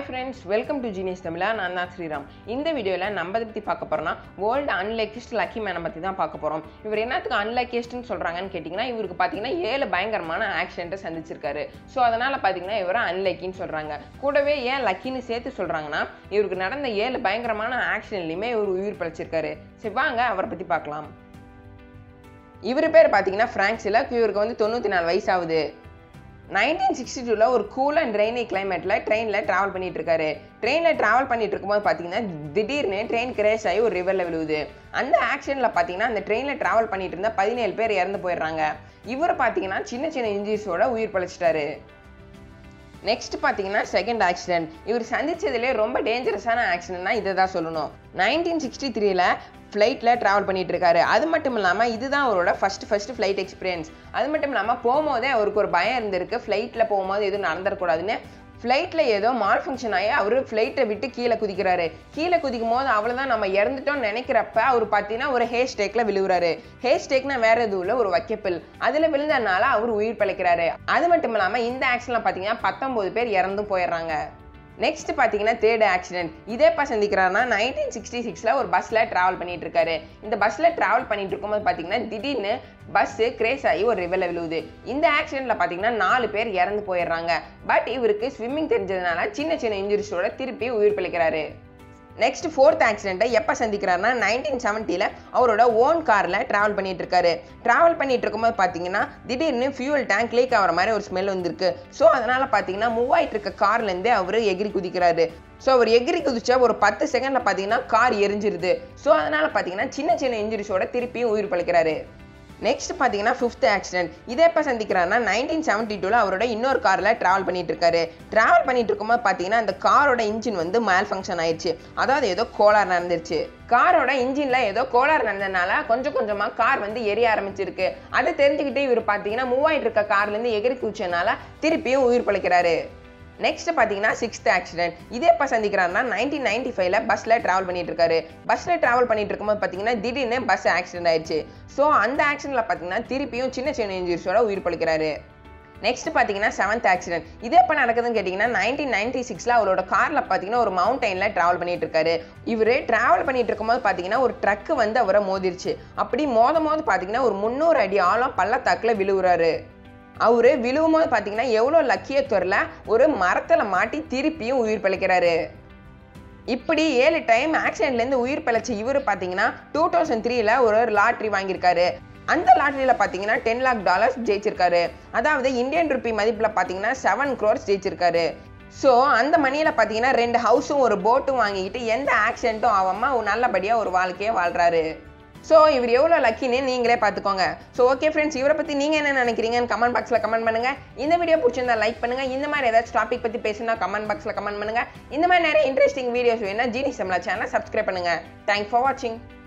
friends welcome to genius தமிழா நான் தான் ஸ்ரீராம் இந்த வீடியோவில் நம்ம எதை பற்றி பார்க்க போகிறோம்னா வேர்ல்டு அன்லக்கிஸ்ட் லக்கி மேனை பற்றி தான் பார்க்க போகிறோம் இவர் என்னத்துக்கு அன்லக்கிஸ்ட்னு சொல்கிறாங்கன்னு கேட்டிங்கன்னா இவருக்கு பார்த்தீங்கன்னா ஏழு பயங்கரமான ஆக்சிடென்ட்டை சந்திச்சிருக்காரு ஸோ அதனால் பார்த்தீங்கன்னா இவரை அன்லக்கின்னு சொல்கிறாங்க கூடவே ஏன் லக்கின்னு சேர்த்து சொல்கிறாங்கன்னா இவருக்கு நடந்த ஏழு பயங்கரமான ஆக்சிடென்ட்லையுமே இவர் உயிர் பிழைச்சிருக்காரு சரி வாங்க அவரை பற்றி பார்க்கலாம் இவர் பேர் பார்த்தீங்கன்னா ஃப்ராங்க் சிலக் இவருக்கு வந்து தொண்ணூற்றி நாலு வயசாகுது நைன்டீன் சிக்ஸ்டி டூவில் ஒரு கூல் அண்ட் ரெய்னி கிளைமேட்டில் ட்ரெயினில் ட்ராவல் பண்ணிட்டு இருக்காரு ட்ரெயினில் ட்ராவல் பண்ணிட்டு இருக்கும்போது பார்த்தீங்கன்னா திடீர்னு ட்ரெயின் கிரேஷ் ஆகி ஒரு ரிவரில் விழுவுது அந்த ஆக்சிடென்ட்டில் பார்த்தீங்கன்னா அந்த ட்ரெயினில் ட்ராவல் பண்ணிட்டு இருந்தால் பதினேழு பேர் இறந்து போயிடுறாங்க இவர் பார்த்தீங்கன்னா சின்ன சின்ன இன்ஜுரிஸோட உயிர் பழிச்சிட்டாரு நெக்ஸ்ட் பார்த்தீங்கன்னா செகண்ட் ஆக்சிடென்ட் இவர் சந்திச்சதுலேயே ரொம்ப டேஞ்சரஸான ஆக்சிடென்ட்னா இதை தான் சொல்லணும் நைன்டீன் சிக்ஸ்டி த்ரீல ஃப்ளைட்டில் ட்ராவல் பண்ணிட்டு இருக்காரு அது மட்டும் இல்லாமல் இதுதான் அவரோட ஃபர்ஸ்ட் ஃபர்ஸ்ட் ஃப்ளைட் எக்ஸ்பீரியன்ஸ் அது மட்டும் இல்லாமல் போகும்போதே அவருக்கு ஒரு பயம் இருந்திருக்கு ஃப்ளைட்டில் போகும்போது எதுவும் நடந்துடக்கூடாதுன்னு ஃப்ளைட்டில் ஏதோ மால் ஃபங்க்ஷன் ஆகி அவர் ஃப்ளைட்டை விட்டு கீழே குதிக்கிறாரு கீழே குதிக்கும் போது அவ்வளோதான் நம்ம இறந்துட்டோம்னு நினைக்கிறப்ப அவர் பார்த்தீங்கன்னா ஒரு ஹேர் ஸ்டேக்கில் விழுவுறாரு ஹேர் ஸ்டேக்னா வேற எதுவும் இல்லை ஒரு வைக்கப்பில் அதில் விழுந்ததுனால அவர் உயிர் பிழைக்கிறாரு அது மட்டும் இல்லாமல் இந்த ஆக்சிடென்ட்ல பார்த்தீங்கன்னா பத்தொம்போது பேர் இறந்தும் போயிடுறாங்க நெக்ஸ்ட் பார்த்தீங்கன்னா தேர்ட் ஆக்சிடென்ட் இதே எப்போ சந்திக்கிறாருன்னா நைன்டீன் சிக்ஸ்டி சிக்ஸில் ஒரு பஸ்ஸில் ட்ராவல் பண்ணிட்டு இருக்காரு இந்த பஸ்ஸில் ட்ராவல் பண்ணிட்டு இருக்கும்போது பார்த்தீங்கன்னா திடீர்னு பஸ்ஸு கிரேஸ் ஆகி ஒரு ரிவரில் விழுவுது இந்த ஆக்சிடென்ட்ல பார்த்தீங்கன்னா நாலு பேர் இறந்து போயிடுறாங்க பட் இவருக்கு ஸ்விம்மிங் தெரிஞ்சதுனால சின்ன சின்ன இன்ஜுரிஸோட திருப்பி உயிர் பிழைக்கிறாரு நெக்ஸ்ட் ஃபோர்த் ஆக்சிடென்ட்டை எப்போ சந்திக்கிறாருன்னா நைன்டீன் செவன்ட்டியில் அவரோட ஓன் காரில் ட்ராவல் பண்ணிட்டு இருக்காரு ட்ராவல் பண்ணிட்டு இருக்கும்போது பார்த்தீங்கன்னா திடீர்னு ஃபியூல் டேங்க் லீக் ஆகிற மாதிரி ஒரு ஸ்மெல் வந்திருக்கு ஸோ அதனால் பார்த்தீங்கன்னா மூவ் ஆகிட்டு இருக்க கார்லேருந்தே அவர் எகிரி குதிக்கிறாரு ஸோ அவர் எகிரி குதிச்சா ஒரு பத்து செகண்டில் பார்த்தீங்கன்னா கார் எரிஞ்சிருது ஸோ அதனால் பார்த்தீங்கன்னா சின்ன சின்ன இன்ஜுரிஸோட திருப்பியும் உயிர் பழிக்கிறாரு நெக்ஸ்ட் பார்த்தீங்கன்னா ஃபிஃப்த் ஆக்சிடென்ட் இதை எப்போ சந்திக்கிறாருன்னா நைன்டீன் செவன்ட்டி டூவில் அவரோட இன்னொரு காரில் ட்ராவல் பண்ணிட்டு இருக்காரு ட்ராவல் பண்ணிட்டு இருக்கும்போது பார்த்தீங்கன்னா அந்த காரோட இன்ஜின் வந்து மேல் ஃபங்க்ஷன் ஆயிடுச்சு அதாவது ஏதோ கோளாறு நடந்துருச்சு காரோட இன்ஜினில் ஏதோ கோளாறு நடந்ததுனால கொஞ்சம் கொஞ்சமாக கார் வந்து எரிய ஆரம்பிச்சிருக்கு அதை தெரிஞ்சுக்கிட்டு இவர் பார்த்தீங்கன்னா மூவ் ஆகிட்டு இருக்க கார்லேருந்து எகிரி குதிச்சனால திருப்பியும் உயிர் பழைக்கிறாரு நெக்ஸ்ட் பார்த்தீங்கன்னா சிக்ஸ்த் ஆக்சிடென்ட் இதே எப்போ சந்திக்கிறாருன்னா நைன்டீன் நைன்டி ஃபைவ்ல பஸ்ஸில் ட்ராவல் பண்ணிட்டு இருக்காரு பஸ்ஸில் ட்ராவல் பண்ணிட்டு இருக்கும்போது பார்த்தீங்கன்னா திடீர்னு பஸ் ஆக்சிடென்ட் ஆயிடுச்சு ஸோ அந்த ஆக்சிடென்ட்ல பார்த்தீங்கன்னா திருப்பியும் சின்ன சின்ன இன்ஜுரிஸோட உயிர் பழிக்கிறாரு நெக்ஸ்ட் பார்த்தீங்கன்னா செவன்த் ஆக்சிடென்ட் இது எப்போ நடக்குதுன்னு கேட்டிங்கன்னா நைன்டீன் நைன்டி சிக்ஸில் அவரோட காரில் பார்த்தீங்கன்னா ஒரு மவுண்டனில் ட்ராவல் பண்ணிட்டு இருக்காரு இவர் ட்ராவல் பண்ணிட்டு இருக்கும்போது பார்த்தீங்கன்னா ஒரு ட்ரக்கு வந்து அவரை மோதிருச்சு அப்படி மோத மோது பார்த்தீங்கன்னா ஒரு முந்நூறு அடி ஆழம் பள்ளத்தாக்கில் விழுவுறாரு அவரு விழுவும் போது பார்த்தீங்கன்னா எவ்வளோ லக்கிய துறைல ஒரு மரத்தில் மாட்டி திருப்பியும் உயிர் பிழைக்கிறாரு இப்படி ஏழு டைம் ஆக்சிடென்ட்லேருந்து உயிர் பிழைச்ச இவர் பார்த்தீங்கன்னா டூ தௌசண்ட் த்ரீல ஒரு லாட்ரி வாங்கியிருக்காரு அந்த லாட்ரியில் பார்த்தீங்கன்னா டென் லாக் டாலர்ஸ் ஜெயிச்சிருக்காரு அதாவது இந்தியன் ருப்பி மதிப்பில் பார்த்தீங்கன்னா செவன் க்ரோர்ஸ் ஜெயிச்சிருக்காரு ஸோ அந்த மணியில் பார்த்தீங்கன்னா ரெண்டு ஹவுஸும் ஒரு போட்டும் வாங்கிக்கிட்டு எந்த ஆக்சிடென்ட்டும் ஆகாமல் நல்லபடியாக ஒரு வாழ்க்கையை வாழ்கிறாரு ஸோ இவர் எவ்வளோ லக்கின்னு நீங்களே பார்த்துக்கோங்க ஸோ ஓகே ஃப்ரெண்ட்ஸ் இவரை பற்றி நீங்கள் என்ன நினைக்கிறீங்கன்னு கமெண்ட் பாக்ஸில் கமெண்ட் பண்ணுங்கள் இந்த வீடியோ பிடிச்சிருந்தா லைக் பண்ணுங்கள் இந்த மாதிரி ஏதாச்சும் டாபிக் பற்றி பேசினா கமெண்ட் பாக்ஸில் கமெண்ட் பண்ணுங்கள் இந்த மாதிரி நிறைய இன்ட்ரெஸ்டிங் வீடியோஸ் வேணும்னா ஜீனி சம்லா சேனலை சப்ஸ்கிரைப் பண்ணுங்கள் தேங்க்ஸ் ஃபார் வாட்சிங்